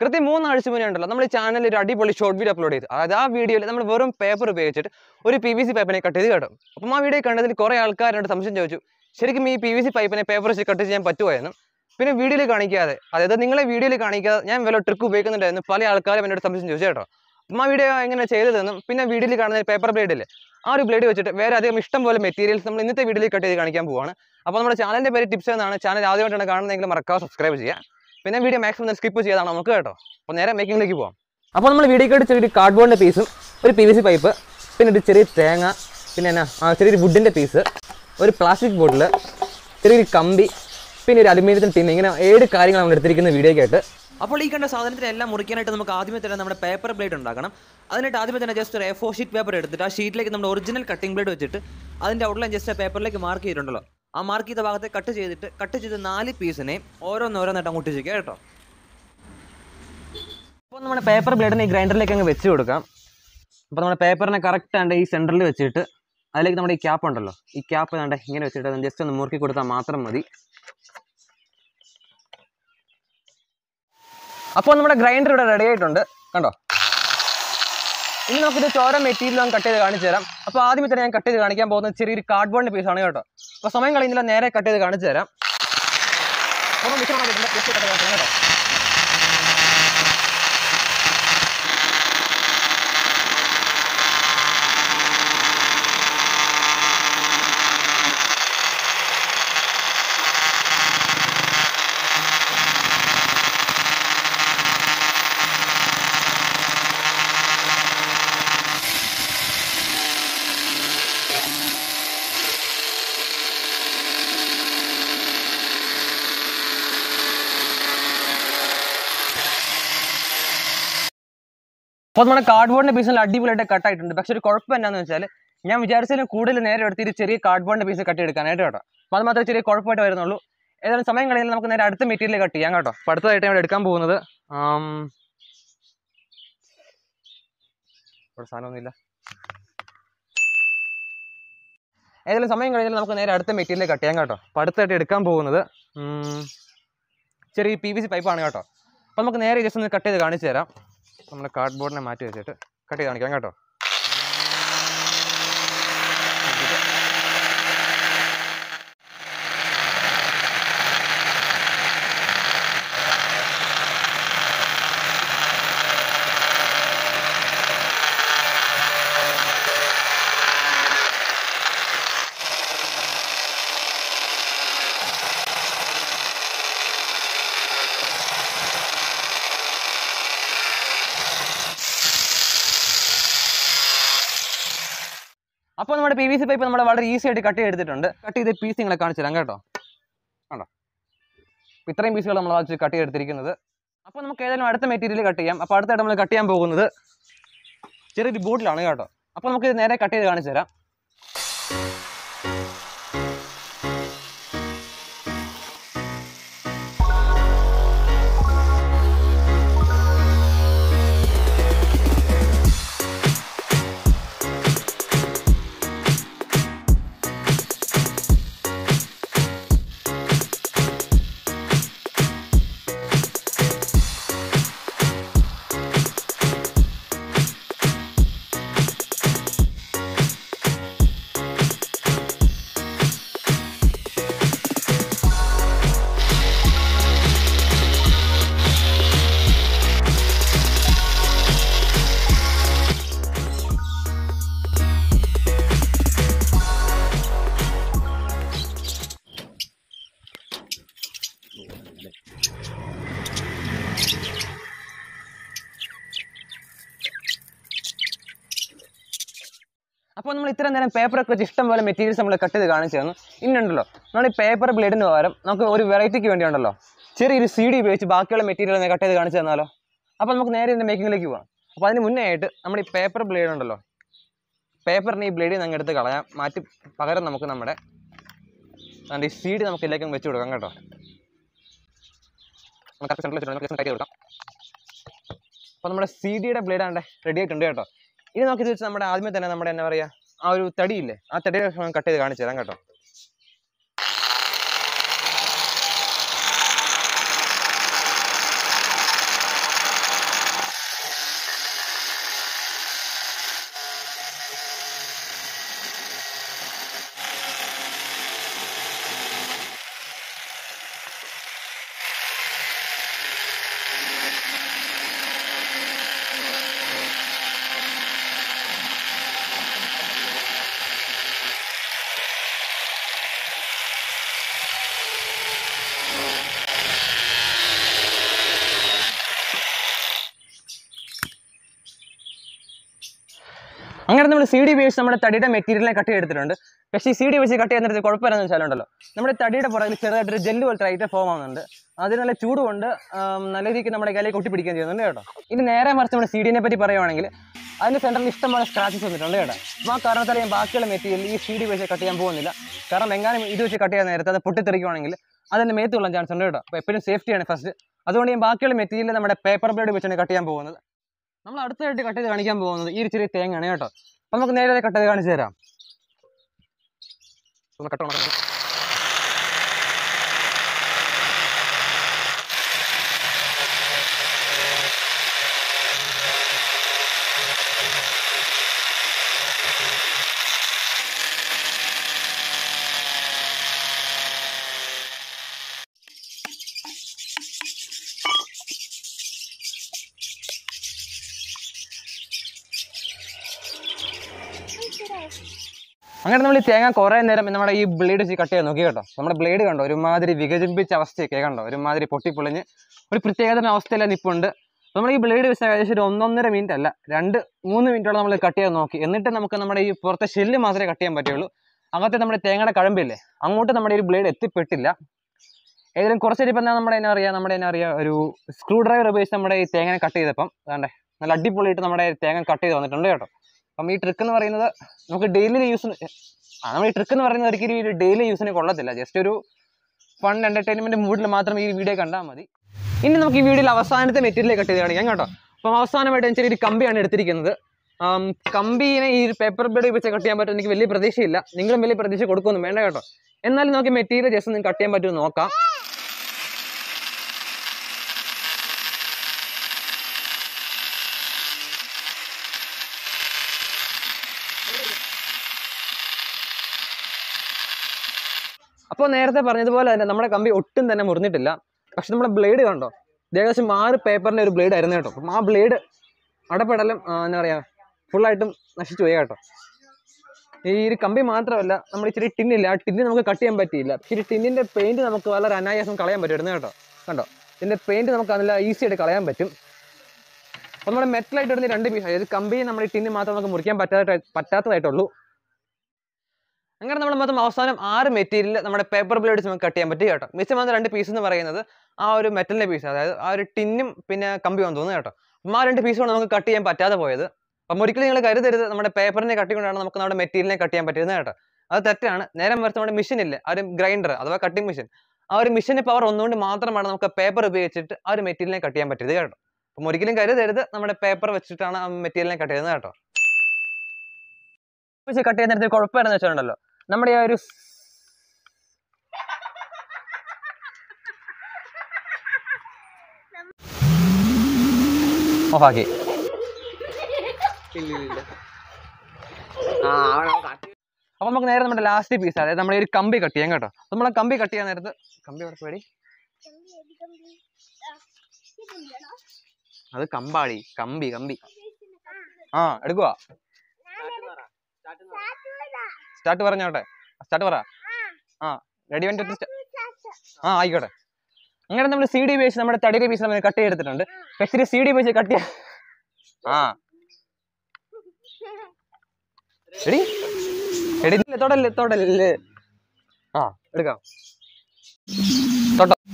കൃത്യം മൂന്നാഴ്ച മുന്നേ ഉണ്ടല്ലോ നമ്മൾ ഈ ചാനലിൽ ഒരു അടിപൊളി ഷോർട്ട് വീഡിയോ അപ്ലോഡ് ചെയ്തു അതായത് ആ വീഡിയോയിൽ നമ്മൾ വെറും പേപ്പർ ഉപയോഗിച്ചിട്ട് ഒരു പി വി സി പൈപ്പിനെ കട്ട് ചെയ്ത് കേട്ടോ അപ്പം ആ വീഡിയോ കണ്ടതിൽ കുറേ ആൾക്കാരോട് സംശയം ചോദിച്ചു ശരിക്കും ഈ പി വി സി പൈപ്പിനെ പേപ്പർ വെച്ച് കട്ട് ചെയ്യാൻ പറ്റുമോ എന്നും പിന്നെ വീഡിയോയിൽ കാണിക്കാതെ അതായത് നിങ്ങളെ വീഡിയോയിൽ കാണിക്കാതെ ഞാൻ വല്ല ട്രിക്ക് ഉപയോഗിക്കുന്നുണ്ടായിരുന്നു പല ആൾക്കാരും എന്നോട് സംശയം ചോദിച്ചു കേട്ടോ അപ്പം ആ വീഡിയോ എങ്ങനെ ചെയ്തതെന്നും പിന്നെ വീഡിയോയിൽ കാണുന്ന പേപ്പർ ബ്ലേഡില്ലേ ആ ഒരു ബ്ലേഡ് വെച്ചിട്ട് വേറെ അധികം ഇഷ്ടം പോലെ മെറ്റീരിയൽസ് നമ്മൾ ഇന്നത്തെ വീഡിയോയിൽ കട്ട് ചെയ്ത് കാണിക്കാൻ പോവാണ് അപ്പോൾ നമ്മുടെ ചാനലിൻ്റെ പേര് ടിപ്സ് എന്നാണ് ചാനൽ ആദ്യമായിട്ടാണ് കാണുന്നതെങ്കിൽ മറക്കാതെ സബ്സ്ക്രൈബ് ചെയ്യുക പിന്നെ വീഡിയോ മാക്സിമം സ്കിപ്പ് ചെയ്താണ് നമുക്ക് കേട്ടോ അപ്പോൾ നേരെ മേക്കിങ്ങിലേക്ക് പോകാം അപ്പോൾ നമ്മൾ വീഡിയോക്കായിട്ട് ചെറിയൊരു കാർഡ്ബോർഡിൻ്റെ പീസും ഒരു പി വി സി പൈപ്പ് പിന്നെ ഒരു ചെറിയ തേങ്ങ പിന്നെ എന്നാ ആ ചെറിയൊരു വുഡിൻ്റെ പീസ് ഒരു പ്ലാസ്റ്റിക് ബോട്ടിൽ ചെറിയൊരു കമ്പി പിന്നെ ഒരു അലുമിനിയത്തിൻ്റെ ടിൻ ഇങ്ങനെ ഏഴ് കാര്യങ്ങൾ നമ്മൾ എടുത്തിരിക്കുന്ന വീഡിയോയ്ക്കായിട്ട് അപ്പോൾ ഈ കണ്ട സാധനത്തിനെല്ലാം മുറിക്കാനായിട്ട് നമുക്ക് ആദ്യമേ തന്നെ നമ്മുടെ പേപ്പർ ബ്ലേഡ് ഉണ്ടാക്കണം അതിനായിട്ട് ആദ്യമേ തന്നെ ജസ്റ്റ് ഒരു എ ഫോർ ഷീറ്റ് പേപ്പർ എടുത്തിട്ട് ആ ഷീറ്റിലേക്ക് നമ്മുടെ ഒറിജിനൽ കട്ടിംഗ് ബ്ലേഡ് വെച്ചിട്ട് അതിൻ്റെ ഔട്ട്ലൈൻ ജസ്റ്റ് ആ പേപ്പറിലേക്ക് മാർക്ക് ചെയ്തിട്ടുണ്ടല്ലോ ആ മാർക്ക് ചെയ്ത ഭാഗത്തെ കട്ട് ചെയ്തിട്ട് കട്ട് ചെയ്ത് നാല് പീസിനെ ഓരോന്നോരോന്നായിട്ട് അങ്ങോട്ട് ചെയ്യുക കേട്ടോ അപ്പോൾ നമ്മുടെ പേപ്പർ ബ്ലേഡിനെ ഈ ഗ്രൈൻഡറിലേക്ക് അങ്ങ് വെച്ച് കൊടുക്കാം അപ്പോൾ നമ്മുടെ പേപ്പറിനെ കറക്റ്റ് ആണ്ട് ഈ സെൻറ്ററിൽ വെച്ചിട്ട് അതിലേക്ക് നമ്മുടെ ഈ ക്യാപ്പ് ഉണ്ടല്ലോ ഈ ക്യാപ്പ് കണ്ട് ഇങ്ങനെ വെച്ചിട്ട് അത് ജസ്റ്റ് ഒന്ന് മുറുക്കി കൊടുത്താൽ മാത്രം മതി അപ്പോൾ നമ്മുടെ ഗ്രൈൻഡർ ഇവിടെ റെഡി ആയിട്ടുണ്ട് കണ്ടോ ഇനി നമുക്കിത് ചോര മെറ്റീരിയലും കട്ട് ചെയ്ത് കാണിച്ചു തരാം അപ്പോൾ ആദ്യമേ തന്നെ ഞാൻ കട്ട് ചെയ്ത് കാണിക്കാൻ പോകുന്നത് ചെറിയൊരു കാർഡ്ബോർഡിൻ്റെ പീസാണ് കേട്ടോ അപ്പോൾ സമയം കളയുന്നില്ല നേരെ കട്ട് ചെയ്ത് കാണിച്ചു തരാം ഒന്ന് മിച്ചം വന്നിട്ടുണ്ട്. just cut ചെയ്ത് കാണിച്ചു തരാം കേട്ടോ അപ്പോൾ നമ്മുടെ കാർഡ്ബോർഡിന്റെ പീസിൽ അടിപൊളിയായിട്ട് കട്ട് ആയിട്ടുണ്ട് പക്ഷെ ഒരു കുഴപ്പം എന്താണെന്ന് വെച്ചാൽ ഞാൻ വിചാരിച്ചതിലും കൂടുതൽ നേരെ എടുത്തിട്ട് ചെറിയ കാർഡ്ബോർഡിന്റെ പീസ് കട്ട് എടുക്കാനായിട്ട് കേട്ടോ അപ്പോൾ അത് മാത്രമേ ചെറിയ കുഴപ്പമായിട്ട് വരുന്നുള്ളൂ ഏതായാലും സമയം കളയുന്ന നമുക്ക് നേരെ അടുത്ത മെറ്റീരിയൽ കട്ട് ചെയ്യാം കേട്ടോ അപ്പോൾ അടുത്തതായിട്ട് ഞാൻ എടുക്കാൻ പോകുന്നത് ആം, ഇവിടെ സാധനമൊന്നുമില്ല ഏതായാലും സമയം കഴിഞ്ഞാൽ നമുക്ക് നേരെ അടുത്ത മെറ്റീരിയൽ കട്ട് ചെയ്യാം കേട്ടോ അപ്പോൾ അടുത്തായിട്ട് എടുക്കാൻ പോകുന്നത് ഉം, ചെറിയ പി വി സി പൈപ്പാണ് കേട്ടോ അപ്പോൾ നമുക്ക് നേരെ ജസ്റ്റ് ഒന്ന് കട്ട് ചെയ്ത് കാണിച്ചു തരാം നമ്മുടെ കാർഡ് ബോർഡിനെ മാറ്റി വെച്ചിട്ട് കട്ട് ചെയ്ത് കാണിക്കാം കേട്ടോ അപ്പോൾ നമ്മുടെ പി വി സി പൈപ്പ് നമ്മൾ വളരെ ഈസി ആയിട്ട് കട്ട് ചെയ്തെടുത്തിട്ടുണ്ട് കട്ട് ചെയ്ത് പീസ് നിങ്ങളെ കാണിച്ചു തരാം കേട്ടോ കണ്ടോ അപ്പോൾ ഇത്രയും പീസുകൾ നമ്മൾ വെച്ച് കട്ട് ചെയ്തെടുത്തിരിക്കുന്നത് അപ്പോൾ നമുക്ക് ഏതായാലും അടുത്ത മെറ്റീരിയൽ കട്ട് ചെയ്യാം അപ്പോൾ അടുത്തായിട്ട് നമ്മൾ കട്ട് ചെയ്യാൻ പോകുന്നത് ചെറിയൊരു ബോട്ടിലാണ് കേട്ടോ അപ്പോൾ നമുക്ക് ഇത് നേരെ കട്ട് ചെയ്ത് കാണിച്ചു തരാം അപ്പോൾ നമ്മൾ ഇത്ര നേരം പേപ്പറൊക്കെ വെച്ച് ഇഷ്ടം പോലെ മെറ്റീരിയൽസ് നമ്മൾ കട്ട് ചെയ്ത് കാണിച്ചു തന്നു ഇന്നുണ്ടല്ലോ നമ്മൾ ഈ പേപ്പർ ബ്ലേഡിന് പകരം നമുക്ക് ഒരു വെറൈറ്റിക്ക് വേണ്ടി ഉണ്ടല്ലോ ചെറിയൊരു സി ഡി ഉപയോഗിച്ച് ബാക്കിയുള്ള മെറ്റീരിയൽ ഒന്ന് കട്ട് ചെയ്ത് കാണിച്ചു തന്നാലോ അപ്പോൾ നമുക്ക് നേരെ ഇതിൻ്റെ മേക്കിങ്ങിലേക്ക് പോകാം അപ്പോൾ അതിന് മുന്നേ ആയിട്ട് നമ്മൾ ഈ പേപ്പർ ബ്ലേഡ് ഉണ്ടല്ലോ പേപ്പറിന് ഈ ബ്ലേഡിൽ നിന്ന് അങ്ങ് എടുത്ത് കളയാം മാറ്റി പകരം നമുക്ക് നമ്മുടെ അതുകൊണ്ട് ഈ സി ഡി നമുക്ക് ഇതിലേക്കും വെച്ച് കൊടുക്കാം കേട്ടോ നമുക്ക് കറക്റ്റ് സെൻറ്ററിൽ വെച്ചിട്ട് നമുക്ക് ടൈറ്റ് ചെയ്ത് കൊടുക്കാം അപ്പോൾ നമ്മുടെ സി ഡിയുടെ ബ്ലേഡ് ആണ്ടെ റെഡി ആയിട്ടുണ്ട് കേട്ടോ ഇനി നമുക്ക് ഇത് വെച്ച് നമ്മുടെ ആദ്യമേ തന്നെ നമ്മുടെ എന്താ പറയുക ആ ഒരു തടിയില്ലേ ആ തടിയുടെ കട്ട് ചെയ്ത് കാണിച്ചു തരാം കേട്ടോ അങ്ങനെ നമ്മൾ സി ഡി ബേസ് നമ്മുടെ തടിയുടെ മെറ്റീരിയലിനെ കട്ട് ചെയ്തെടുത്തിട്ടുണ്ട് പക്ഷേ ഈ സി ഡി ബേസ് കട്ട് ചെയ്യുന്ന നേരത്തെ കുഴപ്പമില്ലെന്ന് വെച്ചാലുണ്ടല്ലോ നമ്മുടെ തടിയുടെ പുറകിൽ ചെറുതായിട്ടൊരു ജെല്ല് പോലത്തെ ഐറ്റം ഫോം ആവുന്നുണ്ട് അതിന് നല്ല ചൂട് കൊണ്ട് ആം, നല്ല രീതിക്ക് നമ്മുടെ കയ്യിലേക്ക് ഒട്ടിപ്പിടിക്കുകയും ചെയ്യുന്നുണ്ട് കേട്ടോ ഇനി നേരെ മറിച്ച് നമ്മുടെ സി ഡിനെ പറ്റി പറയുവാണെങ്കിൽ അതിൻ്റെ സെൻറ്ററിൽ ഇഷ്ടംപോലെ സ്ക്രാച്ചസ് വന്നിട്ടുണ്ട് കേട്ടോ അപ്പോൾ ആ കാരണത്താൽ ഞാൻ ബാക്കിയുള്ള മെറ്റീരിയൽ ഈ സി ഡി വെച്ച് കട്ട് ചെയ്യാൻ പോകുന്നില്ല കാരണം എങ്ങാനും ഇത് വെച്ച് കട്ട് ചെയ്യാൻ നേരത്തെ അത് പൊട്ടിത്തെറിക്കുവാണെങ്കിൽ അതിൻ്റെ മേത്ത് കൊള്ളാൻ ചാൻസ് ഉണ്ട് കേട്ടോ അപ്പോൾ എപ്പോഴും സേഫ്റ്റിയാണ് ഫസ്റ്റ് അതുകൊണ്ട് ഞാൻ ബാക്കിയുള്ള മെറ്റീരിയൽ നമ്മുടെ പേപ്പർ ബ്ലേഡ് വെച്ചാണ് കട്ട് ചെയ്യാൻ പോകുന്നത് നമ്മൾ അടുത്തായിട്ട് കട്ട് ചെയ്ത് കാണിക്കാൻ പോകുന്നത് ഈ ഒരു ചെറിയ തേങ്ങയാണ് കേട്ടോ അപ്പോൾ നമുക്ക് നേരെ കട്ട് ചെയ്ത് കാണിച്ചു തരാം ഒന്ന് കട്ട് ചെയ്യണം. അങ്ങനെ നമ്മൾ ഈ തേങ്ങ കുറേ നേരം നമ്മുടെ ഈ ബ്ലേഡ് വെച്ച് കട്ട് ചെയ്യാൻ നോക്കി കേട്ടോ നമ്മുടെ ബ്ലേഡ് കണ്ടോ ഒരുമാതിരി വികസിപ്പിച്ച അവസ്ഥയൊക്കെ കണ്ടോ ഒരുമാതിരി പൊട്ടിപ്പൊളിഞ്ഞ് ഒരു പ്രത്യേകതരം അവസ്ഥയിലാണ് നിൽപ്പുണ്ട് നമ്മൾ ഈ ബ്ലേഡ് വെച്ച് ഏകദേശം ഒരു ഒന്നൊന്നര മിനിറ്റ് അല്ല രണ്ട് മൂന്ന് മിനിറ്റോളം നമ്മൾ കട്ട് ചെയ്യാൻ നോക്കി എന്നിട്ട് നമുക്ക് നമ്മുടെ ഈ പുറത്തെ ഷെല്ല് മാത്രമേ കട്ട് ചെയ്യാൻ പറ്റുള്ളൂ അകത്തെ നമ്മുടെ തേങ്ങയുടെ കഴമ്പില്ലേ അങ്ങോട്ട് നമ്മുടെ ഒരു ബ്ലേഡ് എത്തിപ്പെട്ടില്ല ഏതെങ്കിലും കുറച്ച് ഇപ്പം നമ്മുടെ എന്നാ അറിയാം നമ്മുടെ എന്നാ അറിയാം ഒരു സ്ക്രൂ ഡ്രൈവർ ഉപയോഗിച്ച് നമ്മുടെ ഈ തേങ്ങനെ കട്ട് ചെയ്തപ്പം അതാണ്ടേ നല്ല അടിപൊളിയായിട്ട് നമ്മുടെ തേങ്ങ കട്ട് ചെയ്ത് വന്നിട്ടുണ്ട് കേട്ടോ അപ്പം ഈ ട്രിക്ക് എന്ന് പറയുന്നത് നമുക്ക് ഡെയിലി യൂസ് ആ നമ്മൾ ഈ ട്രിക്ക് എന്ന് പറയുന്നത് ഒരിക്കലും ഈ ഡെയിലി യൂസിന് കൊള്ളത്തില്ല ജസ്റ്റ് ഒരു ഫൺ എൻ്റർടൈൻമെൻറ്റ് മൂഡിൽ മാത്രം ഈ വീഡിയോ കണ്ടാൽ മതി ഇനി നമുക്ക് ഈ വീഡിയോയിൽ അവസാനത്തെ മെറ്റീരിയൽ കട്ട് ചെയ്ത് കാണിക്കാം കേട്ടോ അപ്പം അവസാനമായിട്ട് ഞാൻ ചെറിയൊരു കമ്പിയാണ് എടുത്തിരിക്കുന്നത് ആം, കമ്പീനെ ഈ പേപ്പർ ബ്ലേഡ് വെച്ച് കട്ട് ചെയ്യാൻ പറ്റും എനിക്ക് വലിയ പ്രതീക്ഷയില്ല നിങ്ങളും വലിയ പ്രതീക്ഷ കൊടുക്കൊന്നും വേണ്ട കേട്ടോ എന്നാലും നമുക്ക് മെറ്റീരിയൽ ജസ്റ്റ് നിങ്ങൾക്ക് കട്ട് ചെയ്യാൻ പറ്റുമെന്ന് നോക്കാം അപ്പോൾ നേരത്തെ പറഞ്ഞതുപോലെ തന്നെ നമ്മുടെ കമ്പി ഒട്ടും തന്നെ മുറിഞ്ഞിട്ടില്ല പക്ഷെ നമ്മുടെ ബ്ലേഡ് കണ്ടോ ഇത് ഏകദേശം ആറ് പേപ്പറിൻ്റെ ഒരു ബ്ലേഡ് ആയിരുന്നു കേട്ടോ അപ്പം ആ ബ്ലേഡ് അടപെടലും ആ, എന്താ പറയുക ഫുള്ളായിട്ടും നശിച്ചു പോയി കേട്ടോ ഈ ഒരു കമ്പി മാത്രമല്ല നമ്മുടെ ഇച്ചിരി ടിന്നില്ല ആ ടിന്ന് നമുക്ക് കട്ട് ചെയ്യാൻ പറ്റിയില്ല പക്ഷേ ഈ ടിന്നിൻ്റെ പെയിൻറ്റ് നമുക്ക് വളരെ അനായാസം കളയാൻ പറ്റുമായിരുന്നു കേട്ടോ കണ്ടോ ഇതിൻ്റെ പെയിൻറ്റ് നമുക്ക് നല്ല ഈസി ആയിട്ട് കളയാൻ പറ്റും അപ്പോൾ നമ്മുടെ മെറ്റലായിട്ട് ഇടുന്ന രണ്ട് പീസ് അതായത് കമ്പി നമ്മുടെ ഈ ടിന്ന് മാത്രം നമുക്ക് മുറിക്കാൻ പറ്റാത്ത പറ്റാത്തതായിട്ടുള്ളൂ അങ്ങനെ നമ്മൾ മൊത്തം അവസാനം ആറ് മെറ്റീരിയൽ നമ്മുടെ പേപ്പർ ബ്ലേഡ്സ് നമുക്ക് കട്ട് ചെയ്യാൻ പറ്റി കേട്ടോ മിച്ചം വന്ന രണ്ട് പീസ് എന്ന് പറയുന്നത് ആ ഒരു മെറ്റലിൻ്റെ പീസ് അതായത് ആ ഒരു ടിന്നും പിന്നെ കമ്പിയും തോന്നുന്നു കേട്ടോ അപ്പം ആ രണ്ട് പീസുകൾ നമുക്ക് കട്ട് ചെയ്യാൻ പറ്റാതെ പോയത് അപ്പം ഒരിക്കലും നിങ്ങൾ കരുതരുത് നമ്മുടെ പേപ്പറിനെ കട്ടിക്കൊണ്ടാണ് നമുക്ക് നമ്മുടെ മെറ്റീരിയലിനെ കട്ട് ചെയ്യാൻ പറ്റുന്നത് കേട്ടോ അത് തെറ്റാണ് നേരെ മറിച്ച് നമ്മുടെ മെഷീൻ ഇല്ലേ ആ ഒരു ഗ്രൈൻഡർ അഥവാ കട്ടിംഗ് മെഷീൻ ആ ഒരു മെഷീൻ്റെ പവർ ഒന്നുകൊണ്ട് മാത്രമാണ് നമുക്ക് പേപ്പർ ഉപയോഗിച്ചിട്ട് ആ ഒരു മെറ്റീരിയലിനെ കട്ട് ചെയ്യാൻ പറ്റിയത് കേട്ടോ അപ്പം ഒരിക്കലും കരുതരുത് നമ്മുടെ പേപ്പർ വെച്ചിട്ടാണ് ആ മെറ്റീരിയലിനെ കട്ട് ചെയ്യുന്നത് കേട്ടോ വെച്ച് കട്ട് ചെയ്യുന്ന നേരത്തെ കുഴപ്പമായിരുന്നു വെച്ചിട്ടുണ്ടല്ലോ നമ്മുടെ ആ ഒരു ഓഫാക്കി അപ്പൊ നമുക്ക് നേരെ നമ്മുടെ ലാസ്റ്റ് പീസ് അതായത് നമ്മുടെ ഒരു കമ്പി കട്ട് ചെയ്യാം കേട്ടോ അപ്പൊ നമ്മളെ കമ്പി കട്ട് ചെയ്യാൻ നേരത്ത് കമ്പി അവിടെ പേടി അത് കമ്പാടി കമ്പി കമ്പി ആ എടുക്കുവാ സ്റ്റാർട്ട് പറഞ്ഞോട്ടെ സ്റ്റാർട്ട് പറ ആ റെഡി വൺ ടു ആ ആയിക്കോട്ടെ അങ്ങനെ നമ്മൾ സി ഡി ബേസ് നമ്മുടെ തടിയുടെ പീസ് നമ്മൾ കട്ട് ചെയ്തെടുത്തിട്ടുണ്ട് പക്ഷേ സി ഡി ബേസ് കട്ട് ചെയ്യാൻ ആ എടി എടി ഇല്ല, തൊടല്ലേ തൊടല്ലേ ആ എടുക്കാം തൊട്ടോ